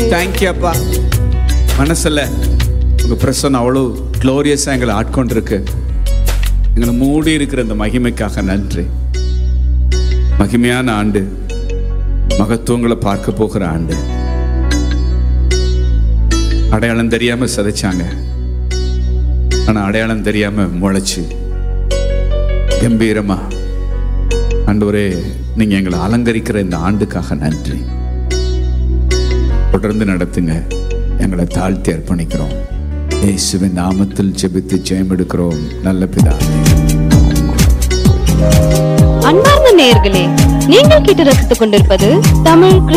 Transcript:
thank you அப்பா மனசுல உங்க பிரசன்னம் அவ்வளோ க்ளோரியஸாக எங்களை ஆட்கொண்டிருக்கு எங்களை மூடி இருக்கிற இந்த மகிமைக்காக நன்றி மகிமையான ஆண்டு மகத்துவங்களை பார்க்க போகிற ஆண்டு அடையாளம் தெரியாம சதைச்சாங்க ஆனா அடையாளம் தெரியாம முளைச்சு கம்பீரமா ஆண்டவரே நீங்க எங்களை அலங்கரிக்கிற இந்த ஆண்டுக்காக நன்றி தொடர்ந்து நடத்துங்க எங்களை தாழ்த்தி அர்ப்பணிக்கிறோம் இயேசுவின் நாமத்தில் ஜெபித்து ஜெயம் எடுக்கிறோம் நல்ல பிதாவே அன்பார்ந்த நேயர்களே நீங்கள் கேட்டு ரசித்துக் கொண்டிருப்பது தமிழ்